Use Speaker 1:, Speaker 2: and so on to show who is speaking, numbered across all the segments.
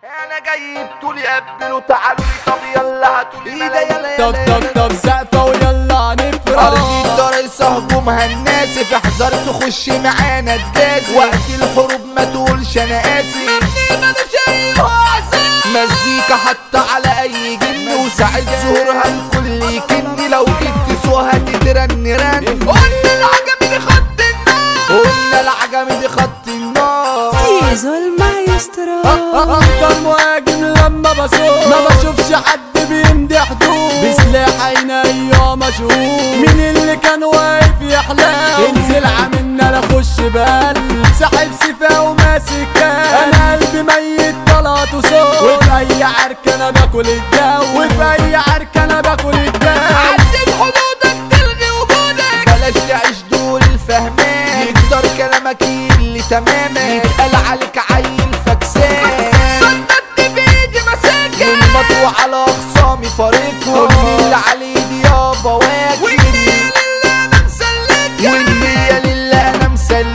Speaker 1: انا جاي بتقولي قبلوا تعالوا لي طب يلا هاتولي
Speaker 2: ايده يلا
Speaker 3: طب
Speaker 2: يلا
Speaker 3: طب طب سقفة ويلا نفرح
Speaker 2: ارض الدرس هجومها الناسف احذر تخش معانا تجازي وقت الحروب ما تقولش انا قاسي مزيكا حتى على اي جن وساعد ظهورها الكل يكني لو جيت تسوها تترن رن قلنا العجمي دي خط النار قلنا العجمي دي خط النار
Speaker 4: Tiso il maestro
Speaker 3: افضل مهاجم لما بصوت ما بشوفش حد بيمدي حدود بسلاح عيني مشهور مين اللي كان واقف يحلم انزل عملنا لا اخش بال ساحب سيفا وماسك كان. انا قلبي ميت طلعت وصوت وفي اي عركه انا باكل الجو وفي اي عركه انا باكل الجو
Speaker 2: عدد حدودك تلغي وجودك بلاش تعيش دول الفهمان يقدر كلامك اللي تماما يتقال عليك عيل فكسان صدقت بايدي مساكن والمطوع على اخصامي فارقهم كل اللي عليه دي يابا واكل والنية لله انا مسلكها والنية لله انا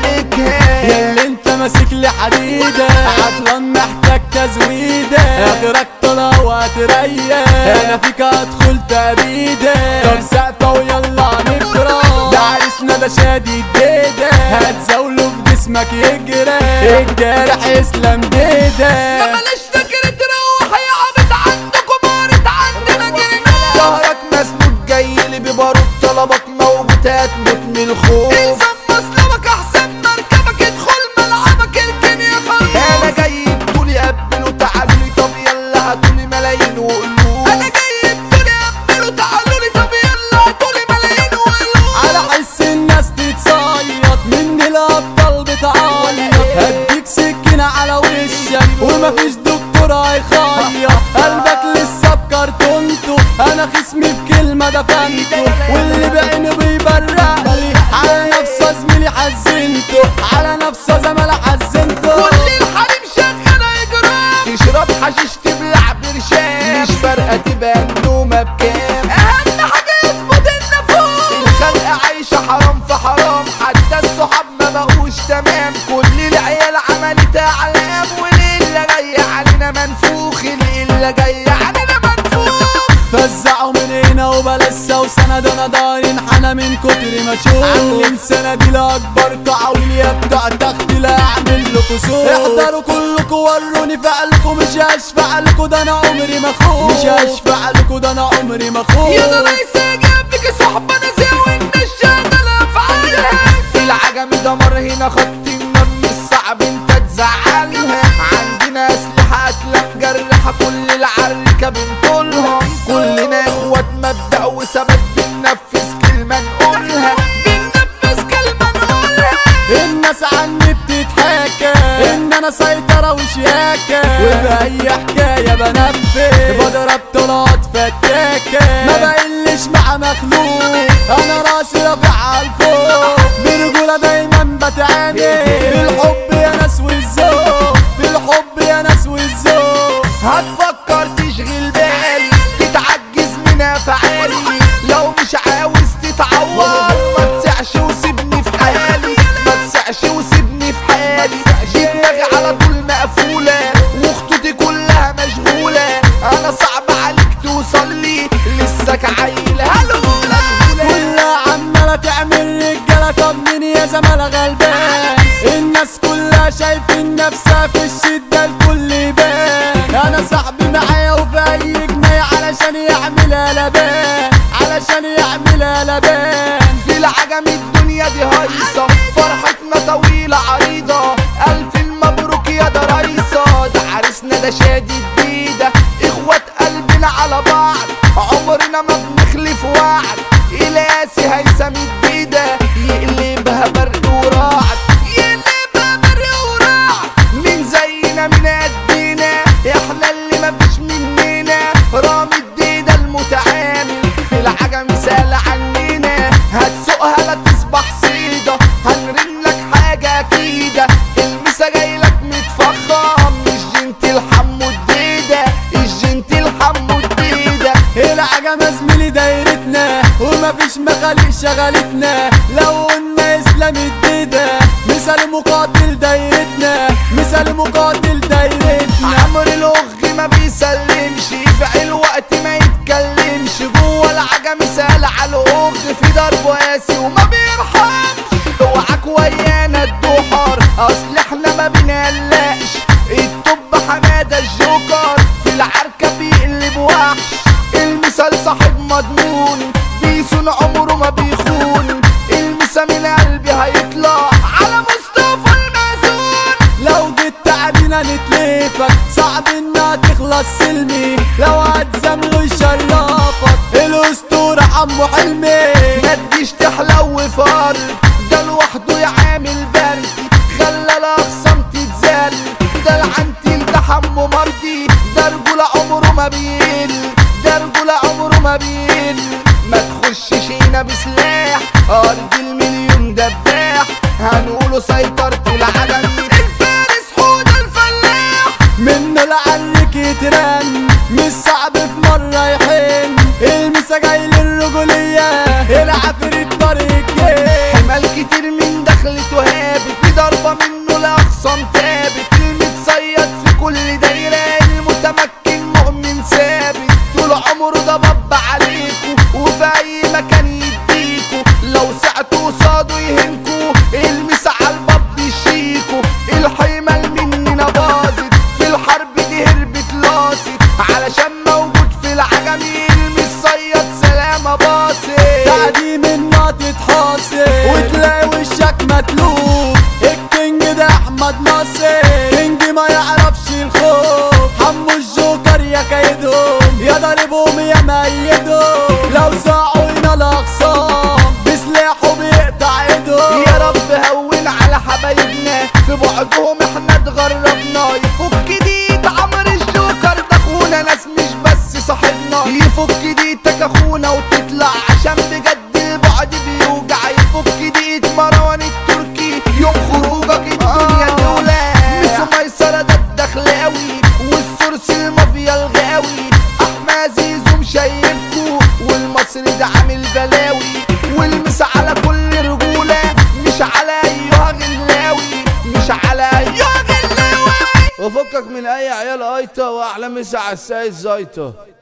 Speaker 2: مسلكها
Speaker 3: ياللي انت ماسك لي حديدة عطلان محتاج تزويدة اخرك طلع وهتريح انا فيك هدخل تأبيدة طب سقفة ويلا نفرح ده عريسنا ده شادي الديدة هتزاوله في جسمك يجري الجارح اسلام ديدة
Speaker 2: بلاش فكرة تروح يا عبد عندكم بارت عندنا جنون ظهرك مسنود جاي لي ببارود طلبك موجود هتموت من الخوف الزم مسلمك احسن مركبك ادخل ملعبك اركن يا خروف انا جاي بطولي قبلوا تعالوا لي طب يلا هاتولي ملايين وقلوب انا جاي بطولي قبلوا تعالوا لي طب يلا هاتولي ملايين وقلوب
Speaker 3: على حس الناس تتصيط مني الابطال بتعيط هديك سكينة على وشك ومفيش دكتور هيخيط قلبك لسه بكرتونته انا خصمي بكلمة دفنته واللي بعينه بيبرق لي على نفسه زميلي حزنته على نفسه زمالة حزنته
Speaker 2: كل الحريم شغالة اجرام تشرب حشيش تبلع برشام مش فارقة تبقى النومة بكام اهم حاجة يظبط النفوس الخلق عايشة حرام في حرام حتى الصحاب ما بقوش تمام كل العيال عملت اعلام والليلة جاية علينا منفوخ الليلة جاية علينا منفوخ
Speaker 3: فزعوا من هنا وبلسه وسند انا داري انحنى من كتر ما اشوف عاملين سندي لاكبر قعويل يا بتاع تخت لا اعمل لكم سوق احضروا كلكم وروني فعلكم مش هشفع لكم ده انا عمري ما اخوف مش هشفع لكم ده انا عمري ما اخوف
Speaker 2: يا ده رئيس جنبك صحبة ناسية والناس شغالة افعالها في العجمي دمر هنا خط النار مش صعب انت تزعلها عندنا اسلحة اتلام جرحة كل العركة بنطولها كلنا اخوات مبدأ وثبات بننفذ كلمة نقولها بننفذ كلمة نقولها
Speaker 3: الناس عني بتتحكى ان انا سيطرة وشياكة وفي اي حكاية بنفذ بضرب طلعت فتاكة ما بقلش مع مخلوق انا راسي رافع عالفوق برجولة دايما بتعاني بالحب يا ناس والذوق بالحب يا ناس والذوق
Speaker 2: هتفكر تشغل بالي تتعجز من افعالي لو مش عاوز تتعور ما تسعش وسيبني في حالي ما تسعش وسيبني في حالي دي دماغي على طول مقفولة وخطوطي كلها مشغولة انا صعب عليك توصل لي لسك عيل هلولة
Speaker 3: كلها عمالة تعمل رجالة طب مين يا زمالة غلبان الناس كلها شايفين نفسها في الشدة الكل يبان انا صاحبي معايا وفي اي جنيه علشان يعملها لبان علشان يعملها لبان
Speaker 2: في العجم الدنيا دي هايصة فرحتنا طويلة عريضة ألف مبروك يا ده ريصة ده عريسنا ده شادي جديدة إخوات قلبنا على بعض عمرنا ما بنخلف وعد إلاسي هيثم الجديدة يقلبها برق ورعد يقلبها برق ورعد مين زينا من قدينا احنا اللي مفيش مننا رامي الديدة المتعامل في العجم سال عننا هتسوقها لا تصبح صيدة هنرن لك حاجة أكيدة المسا جايلك متفخم مش جنتي حمو الديدة الجنتي حمو الديدة
Speaker 3: العجمة زميلي دايرتنا ومفيش مخاليق شغلتنا لو قلنا اسلام الديدة مثال مقاتل دايرتنا مثال مقاتل دايرتنا
Speaker 2: عمرو الأغنية بيسلمش يفعل وقت ما يتكلمش جوه العجم سال على الاخ في ضرب قاسي وما بيرحمش اوعك ويانا الدحر اصل احنا ما بنقلقش الطب حماده الجوكر في العركه بيقلب وحش المثال صاحب مضمون بيسون عمره ما بيخون المسا من قلبي هيطلع على مصطفى المأذون
Speaker 3: لو جيت تعدينا نتلفك صعب انها تخلص سلمي لو هتزامله يشرفك الاسطورة حمو حلمي
Speaker 2: ما تجيش تحلو فار ده لوحده يعامل برد خلى الاخصام تتزل ده العنتيل ده حمو مرضي ده رجولة عمره ما بيقل ده رجولة عمره ما بيقل ما تخشش هنا بسلاح ارض المليون دباح هنقوله سيطرة العالم الفارس حوض الفلاح
Speaker 3: منه لعلك يترن مش صعب في مرة يحن المسا جاي للرجولية العفريت طريق جه.
Speaker 2: حمال كتير من دخلت وهابت بضربة منه لأخصام تابت المتصيد في كل دايرة المتمكن مؤمن ثابت طول عمره ده بب عليكو وفي أي مكان يديكو لو سعتوا قصاده يهنكو المسا على الباب يشيكو الحمل مننا باظت في الحرب دي هربت لاصت علشان موجود في العجم المصيد سلامة باصت
Speaker 3: تعدي منها تتحاصر وتلاقي وشك متلوف الكينج ده احمد ناصر كينج ما يعرفش الخوف حمو الجوكر يا كيدهم يا ضاربهم يا ميدهم لو ساعوا هنا الاخصام بسلاحه بيقطع ايدهم
Speaker 2: يا رب هون على حبايبنا في بعدهم احنا اتغربنا يفك ديت عمر الجوكر ده اخونا ناس مش بس صاحبنا يفك ديتك اخونا وتطلع عشان بجد البعد بيوجع يفك ديت مروان التركي يوم خروجك الدنيا تولع مش ميسرة ده الدخل قوي والسورس المافيا الغاوي احمد زيزو مشيبكو والمصري ده عامل بلاوي والمس على كل رجولة مش على ايها غلاوي مش على ايها غلاوي وفكك من اي عيال ايطة واحلى مسا على السيد زيطة